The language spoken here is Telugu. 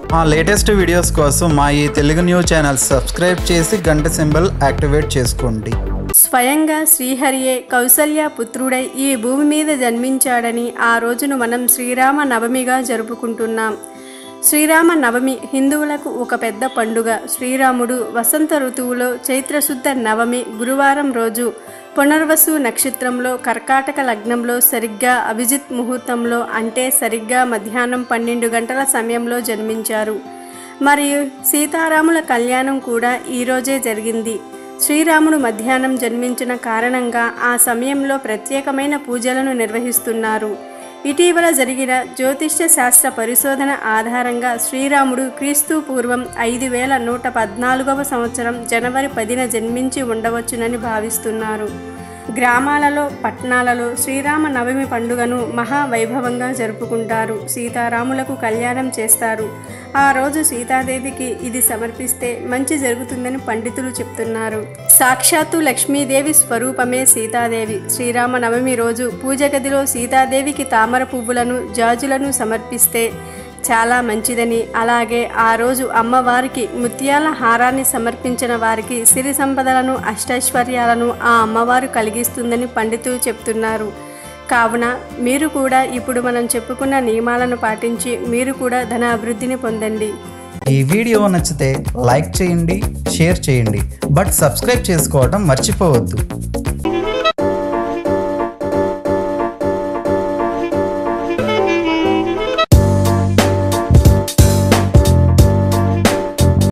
మా లేటెస్ట్ వీడియోస్ కోసం మా ఈ తెలుగు న్యూస్ ఛానల్ సబ్స్క్రైబ్ చేసి గంట సింబల్ యాక్టివేట్ చేసుకోండి స్వయంగా శ్రీహరియే కౌసల్య పుత్రుడై ఈ భూమి మీద జన్మించాడని ఆ రోజును మనం శ్రీరామ నవమిగా జరుపుకుంటున్నాం శ్రీరామ నవమి హిందువులకు ఒక పెద్ద పండుగ శ్రీరాముడు వసంత ఋతువులో చైత్రశుద్ధ నవమి గురువారం రోజు పునర్వసు నక్షత్రంలో కర్కాటక లగ్నంలో సరిగ్గా అభిజిత్ ముహూర్తంలో అంటే సరిగ్గా మధ్యాహ్నం పన్నెండు గంటల సమయంలో జన్మించారు మరియు సీతారాముల కళ్యాణం కూడా ఈరోజే జరిగింది శ్రీరాముడు మధ్యాహ్నం జన్మించిన కారణంగా ఆ సమయంలో ప్రత్యేకమైన పూజలను నిర్వహిస్తున్నారు ఇటీవల జరిగిన జ్యోతిష్య శాస్త్ర పరిశోధన ఆధారంగా శ్రీరాముడు క్రీస్తు పూర్వం ఐదు వేల నూట పద్నాలుగవ సంవత్సరం జనవరి పదిన జన్మించి ఉండవచ్చునని భావిస్తున్నారు గ్రామాలలో పట్టణాలలో శ్రీరామ నవమి పండుగను మహావైభవంగా జరుపుకుంటారు సీతారాములకు కళ్యాణం చేస్తారు ఆ రోజు సీతాదేవికి ఇది సమర్పిస్తే మంచి జరుగుతుందని పండితులు చెప్తున్నారు సాక్షాత్తు లక్ష్మీదేవి స్వరూపమే సీతాదేవి శ్రీరామ నవమి రోజు పూజ గదిలో సీతాదేవికి తామర పువ్వులను జాజులను సమర్పిస్తే చాలా మంచిదని అలాగే ఆ రోజు అమ్మవారికి ముత్యాల హారాన్ని సమర్పించిన వారికి సిరి సంపదలను అష్టైశ్వర్యాలను ఆ అమ్మవారు కలిగిస్తుందని పండితులు చెప్తున్నారు కావున మీరు కూడా ఇప్పుడు మనం చెప్పుకున్న నియమాలను పాటించి మీరు కూడా ధన అభివృద్ధిని పొందండి ఈ వీడియో నచ్చితే లైక్ చేయండి షేర్ చేయండి బట్ సబ్స్క్రైబ్ చేసుకోవడం మర్చిపోవద్దు